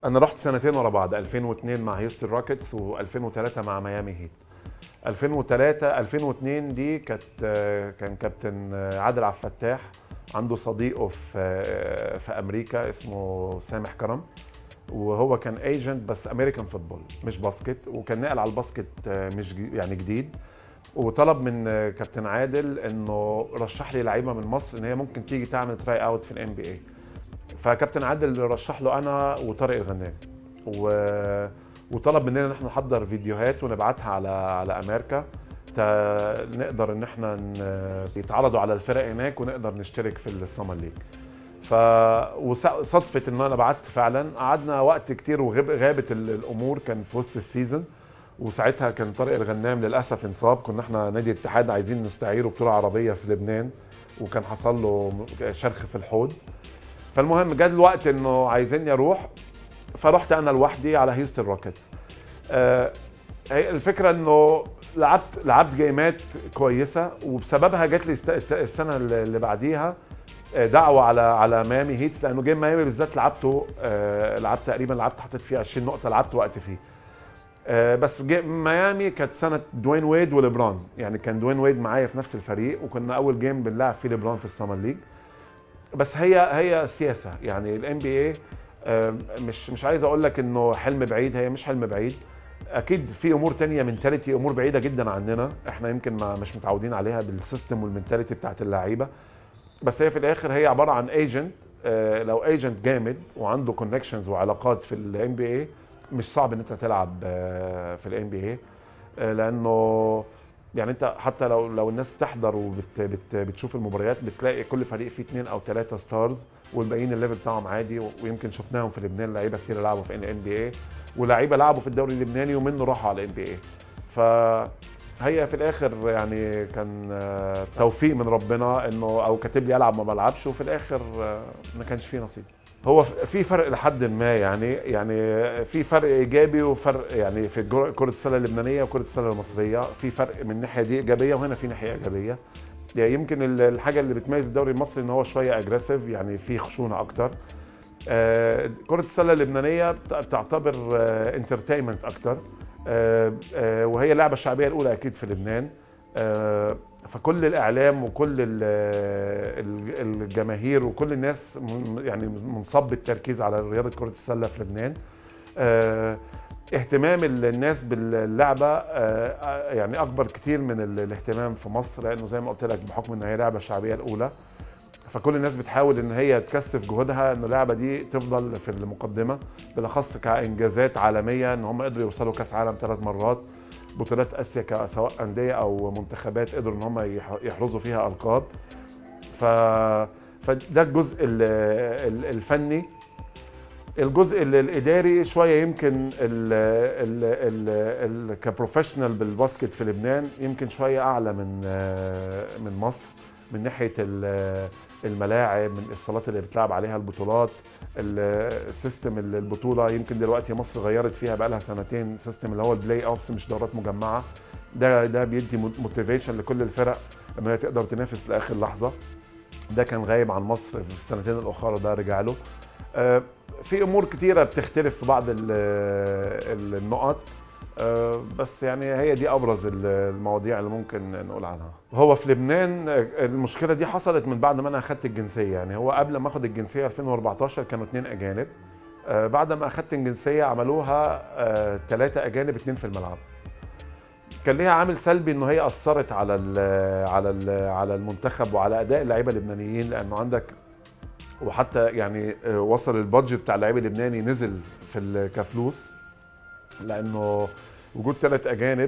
انا رحت سنتين ورا بعض 2002 مع هيوستن روكيتس و2003 مع ميامي هيت 2003 2002 دي كانت كان كابتن عادل عبد الفتاح عنده صديقه في في امريكا اسمه سامح كرم وهو كان ايجنت بس امريكان فوتبول مش باسكت وكان نقل على الباسكت مش يعني جديد وطلب من كابتن عادل انه رشح لي لعيبه من مصر ان هي ممكن تيجي تعمل تراي اوت في الان بي اي فكابتن عادل رشح له انا وطارق الغنام و... وطلب مننا ان احنا نحضر فيديوهات ونبعتها على على امريكا نقدر ان احنا يتعرضوا على الفرق هناك ونقدر نشترك في السمر ليج ف وصدفه ان انا بعت فعلا قعدنا وقت كتير وغابت الامور كان في وسط السيزون وساعتها كان طارق الغنام للاسف انصاب كنا احنا نادي الاتحاد عايزين نستعيره بطوله عربيه في لبنان وكان حصل له شرخ في الحوض فالمهم جه الوقت انه عايزيني اروح فرحت انا لوحدي على هيوستن روكيتس آه هي الفكره انه لعبت لعبت جيمات كويسه وبسببها جات لي السنه اللي بعديها دعوه على على ميامي هيتس لانه جيم ميامي بالذات لعبته آه لعبت تقريبا لعبت حطيت فيه 20 نقطه لعبت وقت فيه آه بس ميامي كانت سنه دوين ويد وليبرون يعني كان دوين ويد معايا في نفس الفريق وكنا اول جيم بنلعب فيه ليبرون في السمر ليج بس هي هي سياسه يعني الام بي اي مش مش عايز اقول لك انه حلم بعيد هي مش حلم بعيد اكيد في امور تانية منتاليتي امور بعيده جدا عننا احنا يمكن ما مش متعودين عليها بالسيستم والمنتاليتي بتاعت اللعيبه بس هي في الاخر هي عباره عن ايجنت لو ايجنت جامد وعنده كونكشنز وعلاقات في الام بي اي مش صعب ان انت تلعب في الام بي اي لانه يعني انت حتى لو لو الناس بتحضر وبتشوف المباريات بتلاقي كل فريق فيه اثنين او ثلاثه ستارز والباقيين الليفل بتاعهم عادي ويمكن شفناهم في لبنان لعيبه كتير لعبوا في الان بي اي ولاعيبه لعبوا في الدوري اللبناني ومنه راحوا على الان بي اي فهي في الاخر يعني كان توفيق من ربنا انه او كاتب لي العب ما بلعبش وفي الاخر ما كانش فيه نصيب هو في فرق لحد ما يعني يعني في فرق ايجابي وفرق يعني في كره السله اللبنانيه وكره السله المصريه في فرق من الناحيه دي ايجابيه وهنا في ناحيه ايجابيه يعني يمكن الحاجه اللي بتميز الدوري المصري ان هو شويه اجريسيف يعني في خشونه اكتر آه كره السله اللبنانيه بتعتبر آه انترتينمنت اكتر آه وهي اللعبه الشعبيه الاولى اكيد في لبنان فكل الاعلام وكل الجماهير وكل الناس يعني منصب التركيز على رياضه كره السله في لبنان اهتمام الناس باللعبه يعني اكبر كتير من الاهتمام في مصر لانه زي ما قلت لك بحكم ان هي لعبه الشعبيه الاولى فكل الناس بتحاول ان هي تكثف جهودها ان اللعبه دي تفضل في المقدمه بالاخص كانجازات عالميه ان هم قدروا يوصلوا كاس عالم ثلاث مرات بطولات اسيا سواء انديه او منتخبات قدروا ان هم يحرزوا فيها القاب ف فده الجزء الفني الجزء الاداري شويه يمكن ال ال ال ال كبروفيشنال بالباسكت في لبنان يمكن شويه اعلى من من مصر من ناحيه الملاعب من الصالات اللي بتلعب عليها البطولات السيستم البطوله يمكن دلوقتي مصر غيرت فيها بقى لها سنتين سيستم اللي هو البلاي اوفس مش دورات مجمعه ده ده بيدي موتيفيشن لكل الفرق ان هي تقدر تنافس لاخر لحظه ده كان غايب عن مصر في السنتين الاخرى ده رجع له في امور كتيره بتختلف في بعض النقط بس يعني هي دي ابرز المواضيع اللي ممكن نقول عنها هو في لبنان المشكله دي حصلت من بعد ما انا اخدت الجنسيه يعني هو قبل ما اخد الجنسيه 2014 كانوا اثنين اجانب بعد ما اخدت الجنسيه عملوها ثلاثه اجانب اثنين في الملعب كان ليها عامل سلبي انه هي اثرت على ال على ال على المنتخب وعلى اداء اللعيبه اللبنانيين لانه عندك وحتى يعني وصل البادجت بتاع اللعيب اللبناني نزل في كفلوس لانه وجود ثلاث اجانب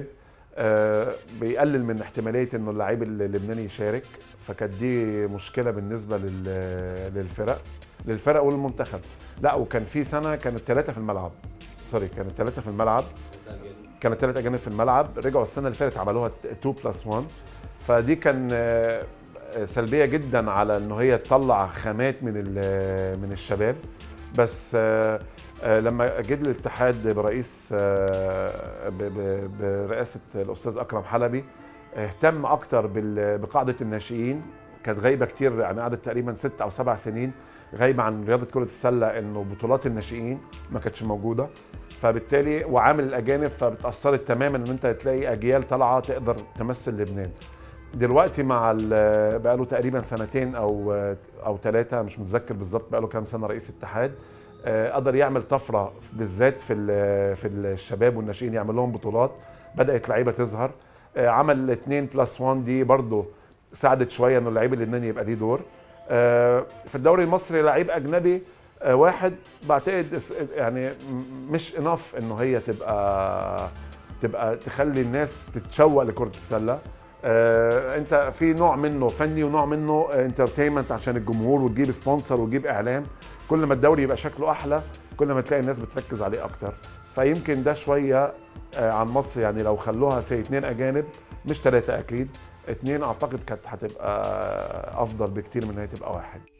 بيقلل من احتماليه انه اللعيب اللبناني يشارك فكانت دي مشكله بالنسبه للفرق للفرق والمنتخب لا وكان في سنه كانت ثلاثه في الملعب سوري كانت ثلاثه في الملعب كانت ثلاث اجانب في الملعب رجعوا السنه اللي فاتت عملوها 2 بلس 1 فدي كان سلبيه جدا على انه هي تطلع خامات من من الشباب بس لما جه الاتحاد برئيس برئاسه الاستاذ اكرم حلبي اهتم اكتر بقاعده الناشئين كانت غايبه كتير يعني قعدت تقريبا ست او سبع سنين غايبه عن رياضه كره السله انه بطولات الناشئين ما كانتش موجوده فبالتالي وعامل الاجانب فبتاثرت تماما ان انت تلاقي اجيال طالعه تقدر تمثل لبنان دلوقتي مع ال- بقاله تقريبا سنتين او او ثلاثه مش متذكر بالظبط بقاله كام سنه رئيس اتحاد آه، قدر يعمل طفره بالذات في ال- في الشباب والناشئين يعمل لهم بطولات بدات لعيبه تظهر آه، عمل 2 بلس 1 دي برضه ساعدت شويه انه اللعيب اللبناني يبقى ليه دور آه، في الدوري المصري لعيب اجنبي آه، واحد بعتقد اس- يعني م- مش انف انه هي تبقى تبقى تخلي الناس تتشوق لكره السله آه، انت في نوع منه فني ونوع منه انترتينمنت عشان الجمهور وتجيب سبونسر وتجيب اعلام كل ما الدوري يبقى شكله احلى كل ما تلاقي الناس بتركز عليه اكتر فيمكن ده شويه آه، عن مصر يعني لو خلوها سي اثنين اجانب مش ثلاثه اكيد اثنين اعتقد كانت هتبقى افضل بكتير من ان هي تبقى واحد